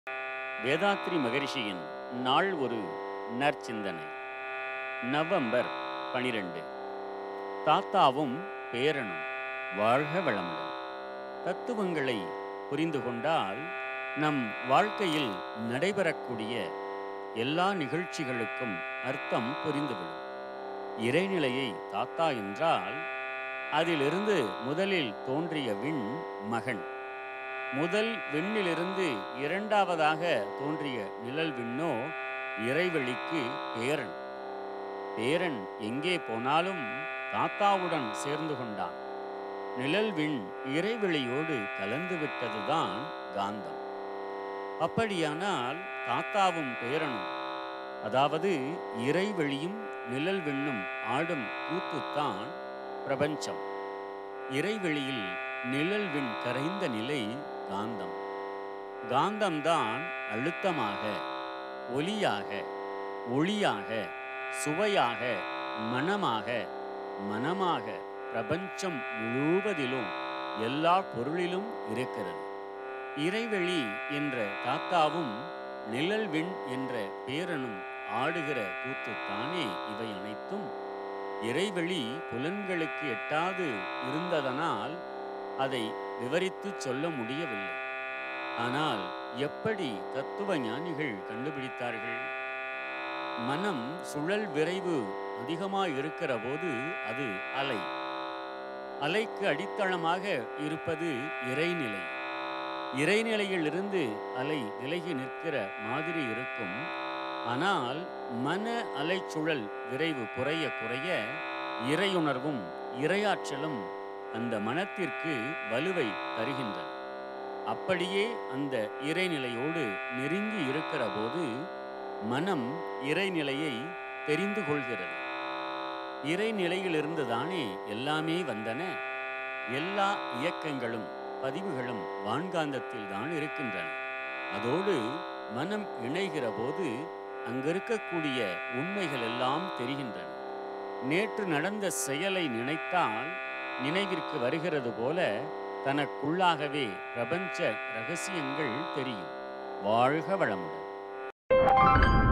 வேதாத்ரி மகரிஷியின் நாள் ஒரு நற்சிந்தனை நவம்பர் பனிரெண்டு தாத்தாவும் பேரனும் வாழ்க வளமுடன் தத்துவங்களை புரிந்து கொண்டால் நம் வாழ்க்கையில் நடைபெறக்கூடிய எல்லா நிகழ்ச்சிகளுக்கும் அர்த்தம் புரிந்துவிடும் இறைநிலையை தாத்தா என்றால் அதிலிருந்து முதலில் தோன்றிய விண் மகன் முதல் விண்ணிலிருந்து இரண்டாவதாக தோன்றிய நிழல் விண்ணோ இறைவெளிக்கு பேரன் பேரன் எங்கே போனாலும் தாத்தாவுடன் சேர்ந்து கொண்டான் நிழல் விண் இறைவெளியோடு கலந்து விட்டதுதான் காந்தம் அப்படியானால் தாத்தாவும் பேரனும் அதாவது இறைவெளியும் நிழல் விண்ணும் ஆடும் கூத்துத்தான் பிரபஞ்சம் இறைவெளியில் நிழல் விண் கரைந்த நிலை காந்தம் காந்தம்தான் அழுத்தமாக ஒலியாக ஒளியாக சுவையாக மனமாக மனமாக பிரபஞ்சம் முழுவதிலும் எல்லா பொருளிலும் இருக்கிறது இறைவெளி என்ற தாத்தாவும் நிழல் விண் என்ற பேரனும் ஆடுகிற கூத்துத்தானே இவை அனைத்தும் இறைவெளி புலன்களுக்கு எட்டாது இருந்ததனால் அதை விவரித்துச் சொல்ல முடியவில்லை ஆனால் எப்படி தத்துவ ஞானிகள் கண்டுபிடித்தார்கள் மனம் சுழல் விரைவு அதிகமாய் இருக்கிற போது அது அலை அலைக்கு அடித்தளமாக இருப்பது இறைநிலை இறைநிலையிலிருந்து அலை விலகி நிற்கிற மாதிரி இருக்கும் ஆனால் மன அலைச்சுழல் விரைவு குறைய குறைய இறையுணர்வும் இரையாற்றலும் அந்த மனத்திற்கு வலுவை தருகின்றன அப்படியே அந்த இறைநிலையோடு நெருங்கி இருக்கிற போது மனம் இறைநிலையை தெரிந்து கொள்கிறது இறைநிலையிலிருந்து தானே எல்லாமே வந்தன எல்லா இயக்கங்களும் பதிவுகளும் வான்காந்தத்தில் தான் இருக்கின்றன அதோடு மனம் இணைகிற போது அங்கிருக்கக்கூடிய உண்மைகள் எல்லாம் தெரிகின்றன நேற்று நடந்த செயலை நினைத்தால் நினைவிற்கு வருகிறது போல தனக்குள்ளாகவே பிரபஞ்ச ரகசியங்கள் தெரியும் வாழ்க வளமுடன்